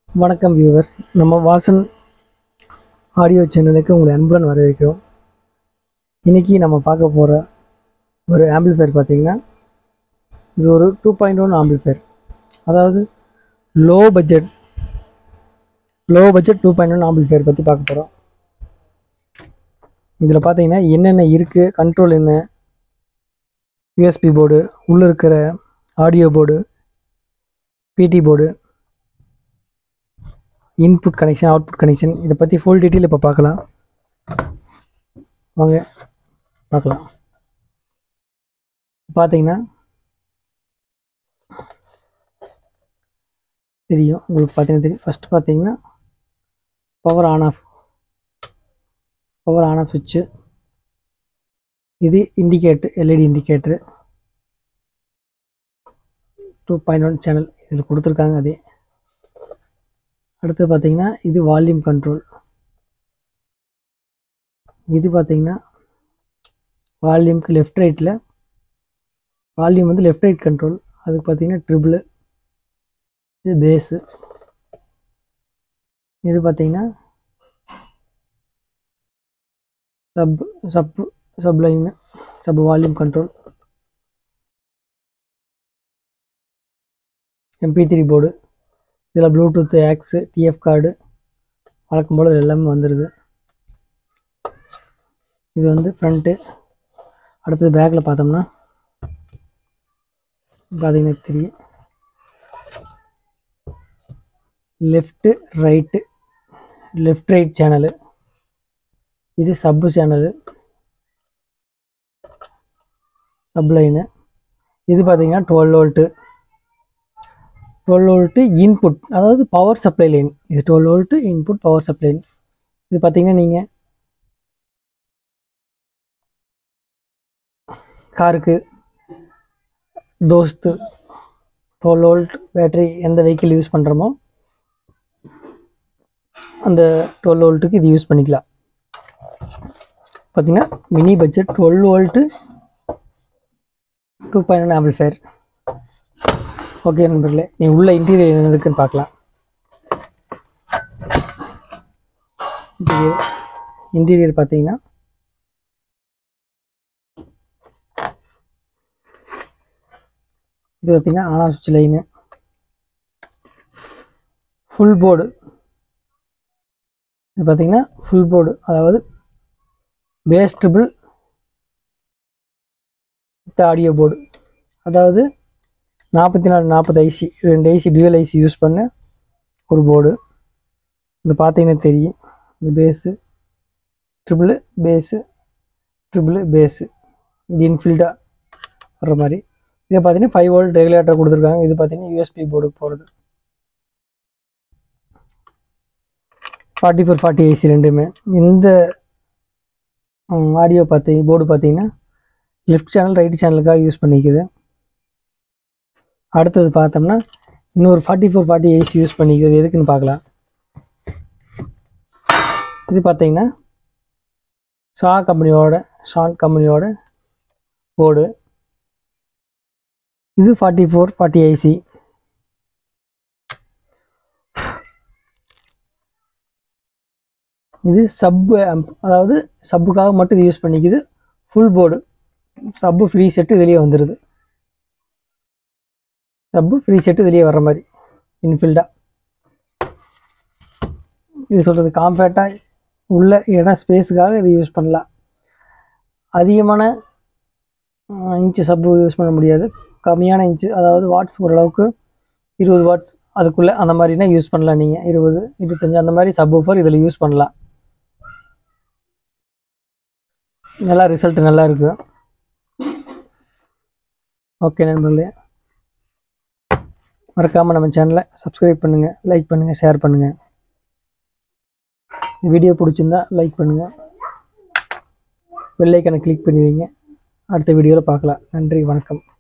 வணக்கம் வியூவர்ஸ் நம்ம வாசன் ஆடியோ சேனலுக்கு உங்களை அன்புடன் வரவேற்கிறோம் இன்னைக்கு நம்ம பார்க்க போகிற ஒரு ஆம்பிளிஃபையர் பார்த்தீங்கன்னா இது ஒரு டூ பாயிண்ட் ஒன் ஆம்பிளிஃபையர் அதாவது low budget low budget two point one amplifier பற்றி பார்க்க போகிறோம் இதில் பார்த்தீங்கன்னா என்னென்ன இருக்குது கண்ட்ரோல் என்ன யூஎஸ்பி போர்டு உள்ளே இருக்கிற ஆடியோ போர்டு பிடி board input connection output connection இதை பற்றி ஃபுல் டீட்டெயில் இப்போ பார்க்கலாம் வாங்க பார்க்கலாம் பார்த்தீங்கன்னா தெரியும் உங்களுக்கு பார்த்தீங்கன்னா தெரியும் ஃபஸ்ட் பார்த்தீங்கன்னா power on off power on off சுவிட்சு இது indicator LED indicator two point one channel இதில் கொடுத்துருக்காங்க அதே அடுத்து பார்த்தீங்கன்னா இது வால்யூம் கண்ட்ரோல் இது பார்த்தீங்கன்னா வால்யூம்க்கு லெஃப்ட் ரைட்டில் வால்யூம் வந்து லெஃப்ட் ரைட் கண்ட்ரோல் அதுக்கு பார்த்தீங்கன்னா ட்ரிபிள் இது பேஸு இது பார்த்தீங்கன்னா sub sub sub line sub volume control MP three board இதில் ப்ளூடூத் ஆக்ஸு டிஎஃப் கார்டு வழக்கம் போல் இது எல்லாமே வந்துடுது இது வந்து ஃப்ரண்ட்டு அடுத்தது பேக்கில் பார்த்தோம்னா பார்த்தீங்கன்னா தெரியும் left right left right channel இது சப்பு சேனலு சப் லைனு இது பார்த்தீங்கன்னா twelve volt twelve volt input அதாவது பவர் சப்ளை லைன் இது twelve volt input power supply line இது பார்த்தீங்கன்னா நீங்கள் காருக்கு தோஸ்து டுவெல் வோல்ட் பேட்டரி எந்த வெஹிக்கிள் யூஸ் பண்ணுறோமோ அந்த டுவெல் வோல்ட்டுக்கு இது யூஸ் பண்ணிக்கலாம் பார்த்தீங்கன்னா mini budget twelve volt two point one amplifier okay நண்பர்களே நீ உள்ள இன்டீரியர் என்ன இருக்குன்னு பார்க்கலாம் இன்டீரியர் இன்டீரியர் பார்த்தீங்கன்னா இது பார்த்தீங்கன்னா ஆனா சுவிட்ச் லைனு ஃபுல் போர்டு இது பார்த்தீங்கன்னா ஃபுல் போர்டு அதாவது பேஸ் ட்ரிபிள் ஆடியோ போர்டு அதாவது நாற்பத்தி நாலு நாற்பது ஐசி ரெண்டு ஐசி டியூவல் ஐசி யூஸ் பண்ண ஒரு போர்டு இது பார்த்தீங்கன்னா தெரியும் இது bass treble bass treble bass இது இன்ஃபில்டாக வர்ற மாதிரி இதை பார்த்தீங்கன்னா ஃபைவ் வோல்ட் ரெகுலேட்டர் கொடுத்துருக்காங்க இது பார்த்தீங்கன்னா யூஎஸ்பி போர்டு போகிறது ஃபார்ட்டி ஃபோர் ஃபார்ட்டி ஐசி ரெண்டுமே இந்த ஆடியோ பார்த்தி போர்டு பார்த்தீங்கன்னா லெஃப்ட் சேனல் ரைட் சேனலுக்காக யூஸ் பண்ணிக்குது அடுத்தது பார்த்தோம்னா இன்னொரு forty four forty IC use பண்ணிக்கிறது எதுக்குன்னு பார்க்கலாம் இது பார்த்தீங்கன்னா ஷா கம்பெனியோட ஷான் கம்பெனியோட போர்டு இது ஃபார்ட்டி ஃபோர் ஃபார்ட்டி ஐசி இது சப் அதாவது சப்புக்காக மட்டும் இது யூஸ் பண்ணிக்குது full board sub free set வெளியே வந்துடுது சப்பு ஃப்ரீ செட்டு வெளியே வர்ற மாதிரி இன்ஃபில்டாக இது சொல்கிறது காம்பேக்டாக உள்ள இடம் ஸ்பேஸுக்காக இது யூஸ் பண்ணலாம் அதிகமான இன்ச்சு சப்பு யூஸ் பண்ண முடியாது கம்மியான இன்ச்சு அதாவது வாட்ஸ் ஓரளவுக்கு இருபது வாட்ஸ் அதுக்குள்ளே அந்த மாதிரினா யூஸ் பண்ணலாம் நீங்கள் இருபது இருபத்தஞ்சி அந்த மாதிரி சப் ஊஃபர் இதில் யூஸ் பண்ணலாம் நல்லா ரிசல்ட் நல்லா இருக்குது ஓகே நண்பர்களே மறக்காமல் நம்ம சேனலை சப்ஸ்கிரைப் பண்ணுங்கள் லைக் பண்ணுங்கள் ஷேர் பண்ணுங்கள் வீடியோ பிடிச்சிருந்தா லைக் பண்ணுங்கள் பெல்லைக்கனை கிளிக் பண்ணி வைங்க அடுத்த வீடியோவில் பார்க்கலாம் நன்றி வணக்கம்